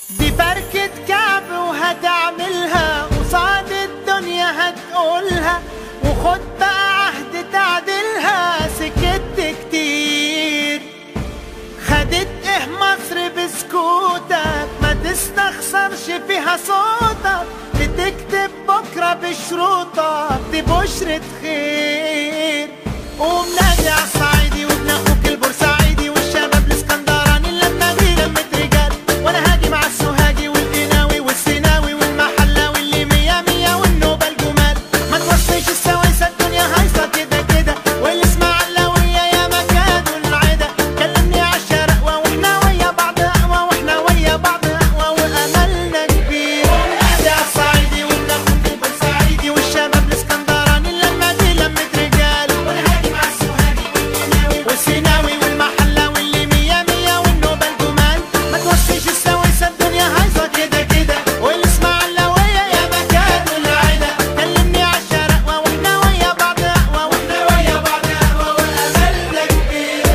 دي بركة كعب وهتعملها قصاد الدنيا هتقولها وخد بقى عهد تعدلها سكت كتير خدت ايه مصر بسكوتك ما تستخسرش فيها صوتك بتكتب بكرة بشروطك دي بشرة خير قوم نادي على الصعيدي وابن اخوك البورسعيدي والشباب الاسكندراني لما دي لمة رجال وانا هاجي مع السوهاجي والقناوي والسيناوي والمحلاوي اللي مية مية والنوبة الجمال ما توصيش السويسة الدنيا هايصة كده كده والاسماعيلاوية يا مكان العدا كلمني عالشرق واحنا ويا بعض اقوى واحنا ويا بعض اقوى واملنا كبير نادي على الصعيدي وابن اخوك البورسعيدي والشباب الاسكندراني لما دي لمة رجال وانا هاجي مع السوهاجي والقناوي والسيناوي والمحلاوي اللي مية مية والنوبة الجمال ما توصيش السويسة الدنيا هايصة كده كده والاسماعيلاوية يا مكان العدا كلمني عالشرق واحنا ويا بعض اقوى واحنا ويا بعض اقوى واملنا كبير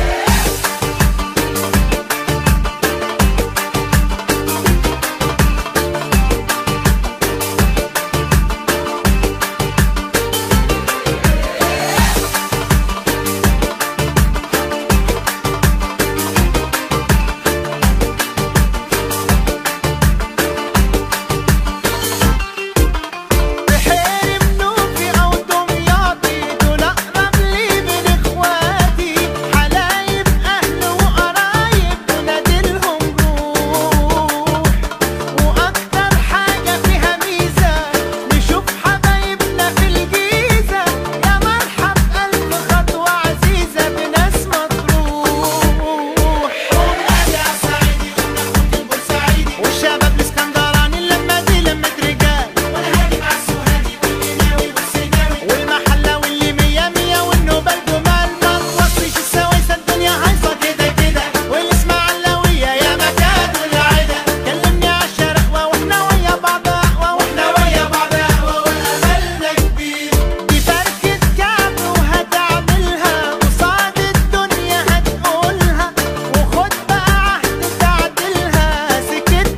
بحير منوفي او دمياطي دول اقرب لي من اخواتي حلايب اهل وقرايب ونادلهم روح واكتر حاجه فيها ميزه نشوف حبايبنا في الجيزه يا مرحب الف خطوه عزيزه بناس مطروح ونادي على الصعيدي وناخد البورسعيدي والشباب الاسكندراني لما دي لمة رجال وانا هاجي مع السوهاجي والقناوي والسيناوي والمحلاوي اللي مية مية والنوبة الجمال ما توصيش السويسة الدنيا هايصة كده كده والاسماعيلاوية يا مكان والعدا كلمني عالشرق واحنا ويا بعض اقوى واحنا ويا بعض اقوى واملنا كبير دي بركة كعب وهتعملها قصاد الدنيا هتقولها وخد بقى عهد تعدلها سكت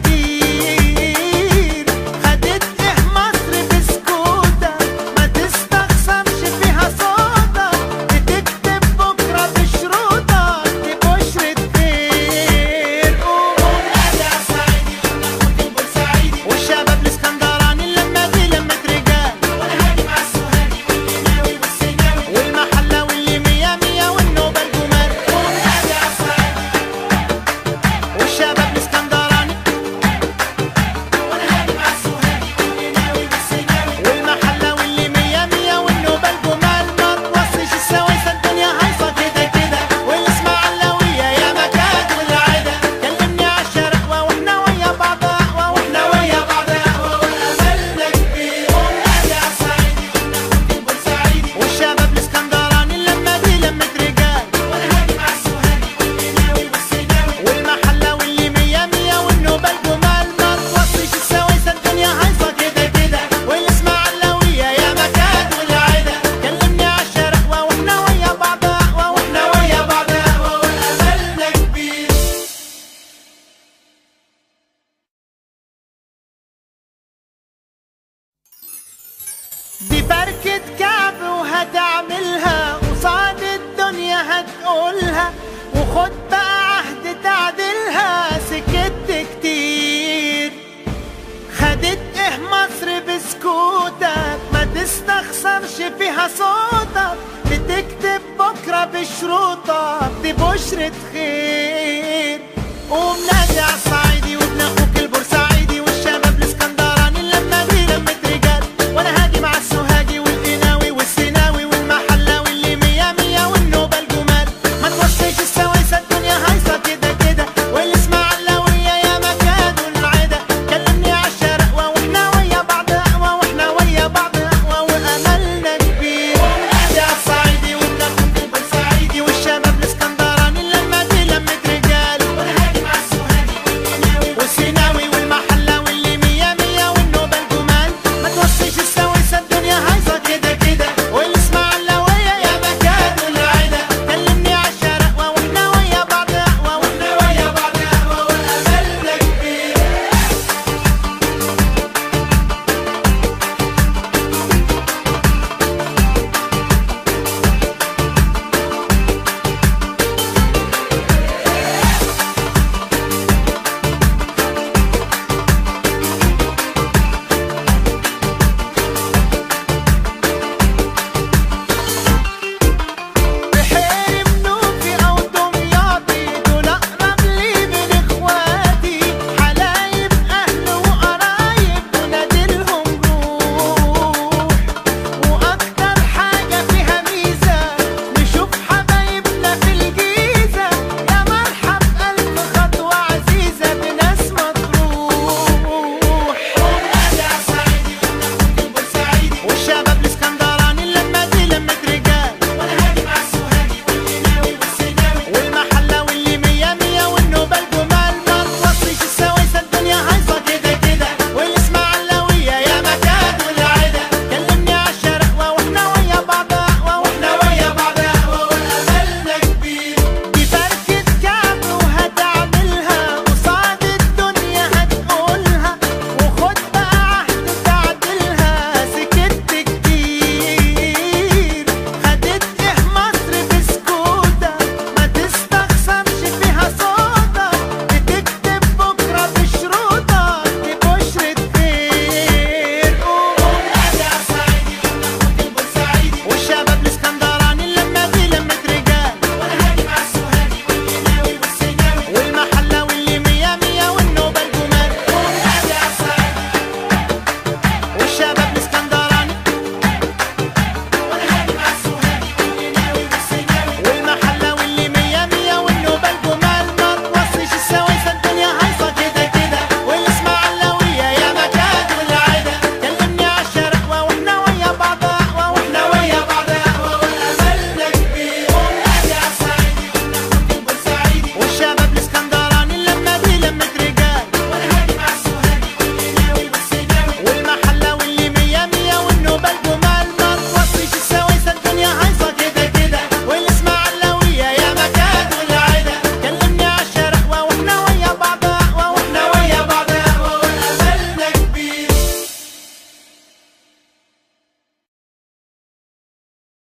كتير خدت ايه مصر بسكوتك ما تستخسرش فيها صوتك بتكتب بكرة بشروطك دي بشرة خير قوم نادي على الصعيدي وناخد البورسعيدي والشباب الاسكندراني لما دي لمة رجال وانا هاجي مع السوهاجي والقناوي والسيناوي والمحلاوي اللي مية مية والنوبة الجمال قوم نادي على الصعيدي والشباب الاسكندراني وانا هاجي مع السوهاجي والقناوي والسيناوي والمحلاوي اللي مية مية والنوبة الجمال ما توصيش السويسة الدنيا هايصة كده كده والاسماعيلاوية يا مكان والعدا كلمني عالشرق واحنا ويا بعض اقوى واحنا ويا بعض اقوى واملنا كبير ونادي على الصعيدي وناخد البورسعيدي والشباب الاسكندراني لما دي لمة رجال وانا هاجي مع السوهاجي والقناوي والسيناوي والمحلاوي اللي مية مية والنوبة الجمال ما توصيش السويسة الدنيا هايصة كده كده والاسماعيلاوية يا مكان والعدا كلمني عالشرق واحنا ويا بعض اقوى واحنا ويا بعض اقوى واملنا كبير دي بركة كعب وهتعملها قصاد الدنيا هتقولها وخد بقى عهد تعدلها سكت كتير خدت ايه مصر بسكوتك ما تستخسرش فيها صوتك بتكتب بكرة بشروطك دي بشرة خير قوم نادي